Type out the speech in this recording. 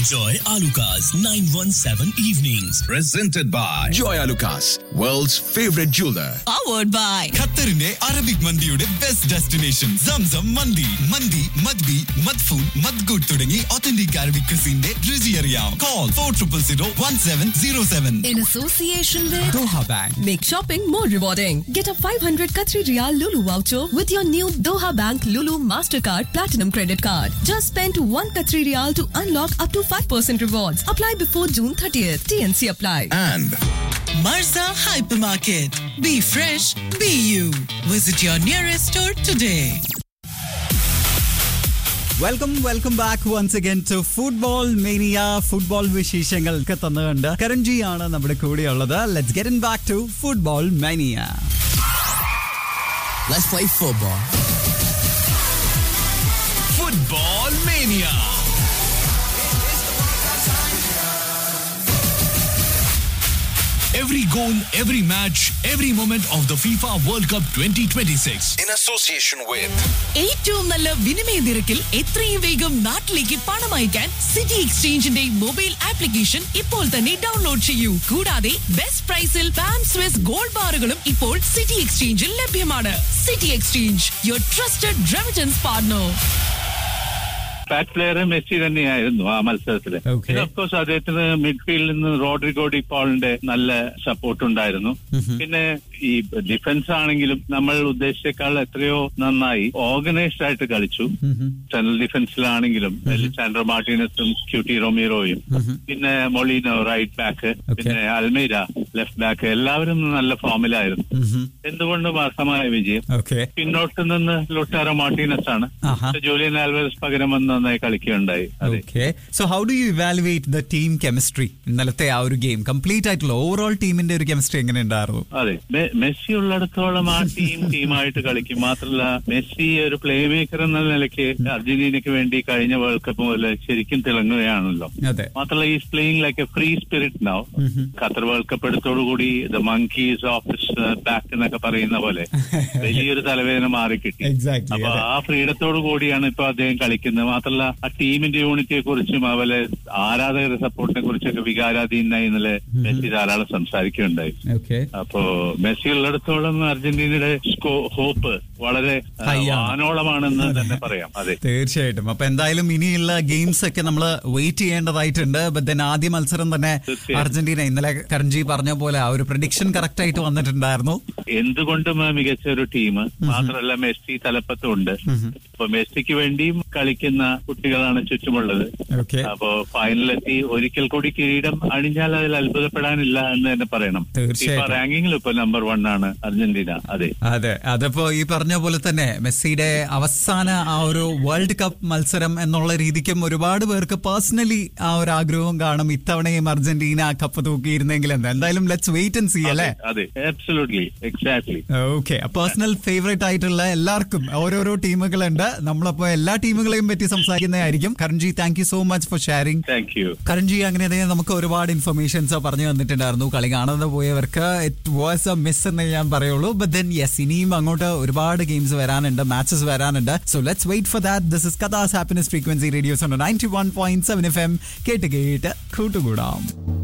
Enjoy Alucard's 917 evenings. Presented by Joy Lucas, world's favorite jeweler. powered by ഖത്തറിന്റെ Arabic മന്തിയുടെ best destination Zamzam മന്തി മന്തി മദ്ബി മദ്ഫൂൺ മദ്ഗുഡ് തുടങ്ങി ഒത്തന്റിക് അറബിക് ക്രിസിന്റെ രുചി അറിയാം call four triple zero one seven zero seven in association with Doha Bank Make shopping more rewarding. Get a 500 Qatari Riyal Lulu voucher with your new Doha Bank Lulu Mastercard Platinum Credit Card. Just spend 1 Qatari Riyal to unlock up to 5% rewards. Apply before June 30th. TNC apply. And Marza Hypermarket. Be fresh, be you. Visit your nearest store today. Welcome welcome back once again to football mania football വിശേഷങ്ങൾക്ക് തന്നുകൊണ്ട് കരൺജിയാണ് നമ്മുടെ കൂടെയുള്ളത് let's get in back to football mania Let's play football. Football Mania. Every goal, every match, every moment of the FIFA World Cup 2026. in association with ഏറ്റവും നല്ല വിനിമയ നിരക്കിൽ എത്രയും വേഗം നാട്ടിലേക്ക് പണം അയക്കാൻ സിറ്റി എക്സ്ചേഞ്ചിന്റെ മൊബൈൽ ആപ്ലിക്കേഷൻ ഇപ്പോൾ തന്നെ ഡൗൺലോഡ് ചെയ്യൂ കൂടാതെ ബെസ്റ്റ് പ്രൈസിൽ പാം സ്വിസ് ഗോൾഡ് ബാറുകളും ഇപ്പോൾ സിറ്റി എക്സ്ചേഞ്ചിൽ ലഭ്യമാണ് City Exchange your trusted remittance partner bat player Messi തന്നെയായിരുന്നു ആ മത്സരത്തില് Okay. പിന്നെ ഓഫ്കോഴ്സ് അദ്ദേഹത്തിന് മിഡ്ഫീൽഡിൽ നിന്ന് റോഡ്രിഗോ ഡി പോളിന്റെ നല്ല സപ്പോർട്ട് ഉണ്ടായിരുന്നു പിന്നെ ഈ ഡിഫൻസ് ആണെങ്കിലും നമ്മൾ ഉദ്ദേശിച്ചേക്കാൾ എത്രയോ നന്നായി ഓർഗനൈസ്ഡ് ആയിട്ട് കളിച്ചു സെൻട്രൽ ഡിഫൻസിലാണെങ്കിലും സാൻഡ്രോ മാർട്ടിനസും ക്യൂട്ടി റൊമീറോയും പിന്നെ മൊളീനോ റൈറ്റ് ബാക്ക് പിന്നെ അൽമീര ലെഫ്റ്റ് ബാക്ക് എല്ലാവരും നല്ല ഫോമിലായിരുന്നു എന്തുകൊണ്ടും അർഹമായ വിജയം ഓക്കെ പിന്നോട്ട് നിന്ന് ലൊട്ടാറോ മാർട്ടീനസ് ആണ് ആഹാ. ജൂലിയൻ ആൽവേസ് പകരം വന്ന് നന്നായി കളിക്കുകയുണ്ടായി അതെ okay so how do you evaluate the team chemistry ഇന്നലത്തെ ആ ഒരു ഗെയിം കംപ്ലീറ്റ് ആയിട്ടുള്ള ഓവറോൾ ടീമിന്റെ ഒരു കെമിസ്ട്രി എങ്ങനെ ഉണ്ടായിരുന്നു അതെ മെ- മെസ്സി ഉള്ളിടത്തോളം ആ ടീം ടീമായിട്ട് കളിക്കും മാത്രമല്ല മെസ്സി ഒരു പ്ലേ മേക്കർ എന്ന നിലയ്ക്ക് അർജന്റീനയ്ക്ക് വേണ്ടി കഴിഞ്ഞ വേൾഡ് കപ്പ് മുതൽ ശരിക്കും തിളങ്ങുകയാണല്ലോ അതെ മാത്രമല്ല ഈ playing like a free spirit now Qatar world cup എടുത്തോടുകൂടി ദ മങ്കീസ് ഓഫീസ് ബാക്ക് എന്നൊക്കെ പറയുന്ന പോലെ വലിയൊരു തലവേദന മാറിക്കിട്ടി Exactly, അപ്പൊ അതെ. ആ ഫ്രീഡത്തോടു കൂടിയാണ് ഇപ്പൊ അദ്ദേഹം കളിക്കുന്നത് മാത്രമല്ല ആ ടീമിന്റെ യൂണിറ്റിയെ കുറിച്ചും അതുപോലെ ആരാധകരുടെ സപ്പോർട്ടിനെ കുറിച്ചൊക്കെ വികാരാധീനായി ഇന്നലെ മെസ്സി ധാരാളം സംസാരിക്കുകയുണ്ടായി ഓക്കെ അപ്പോ മെസ്സി ഉള്ളിടത്തോളം അർജന്റീനയുടെ സ്കോ ഹോപ്പ് വളരെ ആ, High ആണ്. വാനോളമാണെന്ന് തന്നെ പറയാം അതെ തീർച്ചയായിട്ടും അപ്പൊ എന്തായാലും ഇനിയുള്ള ഗെയിംസ് ഒക്കെ നമ്മൾ വെയിറ്റ് ചെയ്യേണ്ടതായിട്ടുണ്ട് ബട്ട് ദെൻ ആദ്യ മത്സരം തന്നെ തീർച്ചയായും. അർജന്റീന ഇന്നലെ കരൺജി പറഞ്ഞ പോലെ ആ ഒരു പ്രഡിക്ഷൻ കറക്റ്റ് ആയിട്ട് വന്നിട്ടുണ്ടായിരുന്നു എന്തുകൊണ്ടും ആ മികച്ച ഒരു ടീം മാത്രമല്ല മെസ്സി തലപ്പത്തുണ്ട് അപ്പൊ മെസ്സിക്ക് വേണ്ടിയും കളിക്കുന്ന കുട്ടികളാണ് ചുറ്റുമുള്ളത് ഓക്കെ അപ്പോ ഫൈനലെത്തി ഒരിക്കൽ കൂടി കിരീടം അണിഞ്ഞാൽ അതിൽ അത്ഭുതപ്പെടാനില്ല എന്ന് തന്നെ പറയണം തീർച്ചയായിട്ടും. റാങ്കിങ്ങിൽ ഇപ്പൊ നമ്പർ വൺ ആണ് അർജന്റീന അതെ അതെ അതിപ്പോ ഈ പറഞ്ഞ പോലെ തന്നെ മെസ്സിയുടെ അവസാന ആ ഒരു വേൾഡ് കപ്പ് മത്സരം എന്നുള്ള രീതിക്കും ഒരുപാട് പേർക്ക് പേഴ്സണലി ആ ഒരു ആഗ്രഹവും കാണും ഇത്തവണയും അർജന്റീന കപ്പ് തൂക്കിയിരുന്നെങ്കിൽ എന്ന് എന്തായാലും ലെറ്റ്സ് വെയിറ്റ് ആൻഡ് സി അല്ലേ അതെ absolutely exactly okay personal favourite ആയിട്ടുള്ള എല്ലാവർക്കും ഓരോരോ ടീമുകളുണ്ട് നമ്മളപ്പോ എല്ലാ ടീമുകളെയും പറ്റി സംസാരിക്കുന്നതായിരിക്കും Karanji thank you so much for sharing thank you Karanji അങ്ങനെ അതേ നമുക്ക് ഒരുപാട് ഇൻഫർമേഷൻസ് പറഞ്ഞു തന്നിട്ടുണ്ടായിരുന്നു കളി കാണാതെ പോയവർക്ക് ഇറ്റ് വാസ് എ മിസ് എന്ന് ഞാൻ പറയുള്ളൂ ബട്ട് ദെൻ യെസ് ഇനിയും അങ്ങോട്ട് ഒരുപാട് ഗെയിംസ് വരാനുണ്ട് മാച്ചസ് വരാനുണ്ട് so let's wait for that this is കഥാസ് happiness frequency radio's ninety one point seven F M കേട്ട് കേട്ട് കൂട്ടുകൂടാം